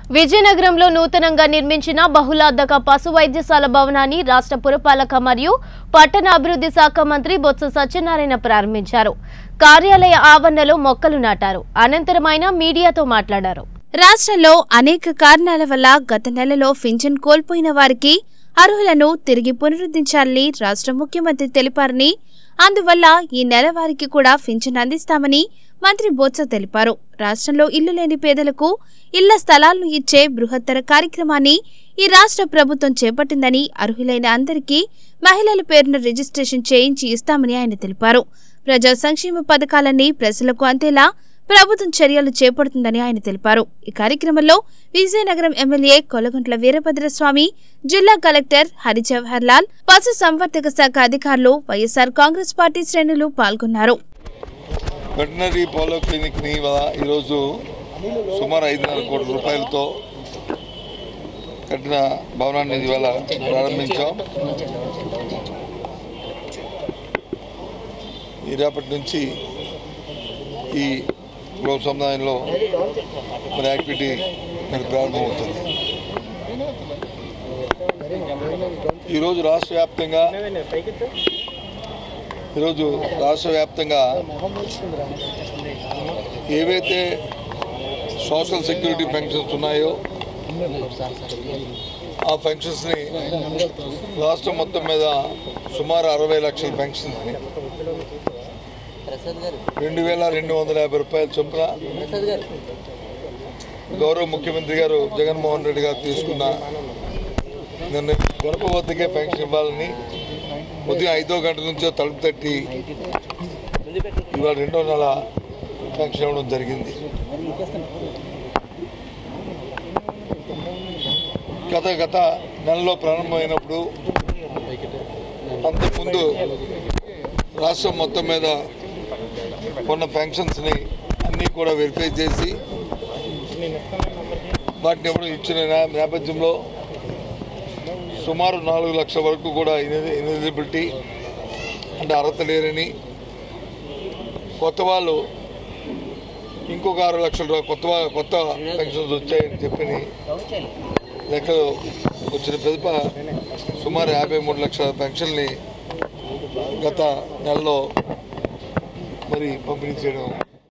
విజయనగరంలో నూతనంగా నిర్మించిన బహుళార్ధక పశు వైద్యశాల భవనాన్ని రాష్ట్ర పురపాలక మరియు పట్టణ అభివృద్ధి శాఖ మంత్రి బొత్స సత్యనారాయణ ప్రారంభించారు కార్యాలయ ఆవరణలో మొక్కలు నాటారు అనంతరం ఆయన మీడియాతో మాట్లాడారు రాష్ట్రంలో అనేక కారణాల వల్ల గత నెలలో పింఛన్ కోల్పోయిన వారికి అర్హులను తిరిగి పునరుద్ధరించాలని రాష్ట్ర ముఖ్యమంత్రి తెలిపారని అందువల్ల ఈ నెల వారికి కూడా పింఛన్ అందిస్తామని మంత్రి బొత్స తెలిపారు రాష్ట్రంలో ఇల్లు లేని పేదలకు ఇళ్ల స్థలాలను ఇచ్చే బృహత్తర కార్యక్రమాన్ని ఈ రాష్ట్ర ప్రభుత్వం చేపట్టిందని అర్హులైన అందరికీ మహిళల పేరున రిజిస్ట్రేషన్ చేయించి ఇస్తామని ఆయన తెలిపారు ప్రజా సంక్షేమ పథకాలన్నీ ప్రజలకు అందేలా ప్రభుత్వం చర్యలు చేపడుతుందని ఆయన తెలిపారు ఈ కార్యక్రమంలో విజయనగరం ఎమ్మెల్యే కొలగంట్ల వీరభద్రస్వామి జిల్లా కలెక్టర్ హరిజవహర్ లాల్ పశు సంవర్ధక శాఖ అధికారులు వైఎస్ఆర్ కాంగ్రెస్ పార్టీ శ్రేణులు పాల్గొన్నారు వెటనరీ పోలో క్లినిక్ని ఇవాళ ఈరోజు సుమారు ఐదున్నర కోట్ల రూపాయలతో కట్టిన భవనాన్ని ఇవాళ ప్రారంభించాం ఈ రేపటి నుంచి ఈ గృహ సముదాయంలో మరి యాక్టివిటీ మరి ప్రారంభమవుతుంది ఈరోజు రాష్ట్ర వ్యాప్తంగా ఈరోజు రాష్ట్ర వ్యాప్తంగా ఏవైతే సోషల్ సెక్యూరిటీ పెన్షన్స్ ఉన్నాయో ఆ పెన్షన్స్ని రాష్ట్రం మొత్తం మీద సుమారు అరవై లక్షల పెన్షన్స్ని రెండు వేల రెండు వందల యాభై రూపాయల చొప్పున గౌరవ ముఖ్యమంత్రి గారు జగన్మోహన్ రెడ్డి గారు తీసుకున్న నిర్ణయం గర్భవతికే పెన్షన్ ఇవ్వాలని ఉదయం ఐదో గంట నుంచో తలుపు తట్టి ఇవాళ రెండో నెల పెన్షన్ ఇవ్వడం జరిగింది గత గత నెలలో ప్రారంభమైనప్పుడు అంతకుముందు రాష్ట్రం మొత్తం మీద ఉన్న పెన్షన్స్ని అన్నీ కూడా వెరిఫై చేసి వాటిని ఎవరు ఇచ్చిన నే- నేపథ్యంలో సుమారు నాలుగు లక్షల వరకు కూడా ఎలిజిబిలిటీ అంటే అర్హత లేరని కొత్త వాళ్ళు ఇంకొక ఆరు లక్షల రూపాయలు కొత్త వా- కొత్త పెన్షన్స్ వచ్చాయని చెప్పి లెక్కలు వచ్చిన పిదప సుమారు యాభై మూడు లక్షల పెన్షన్ని గత నెలలో మరి పంపిణీ చేయడం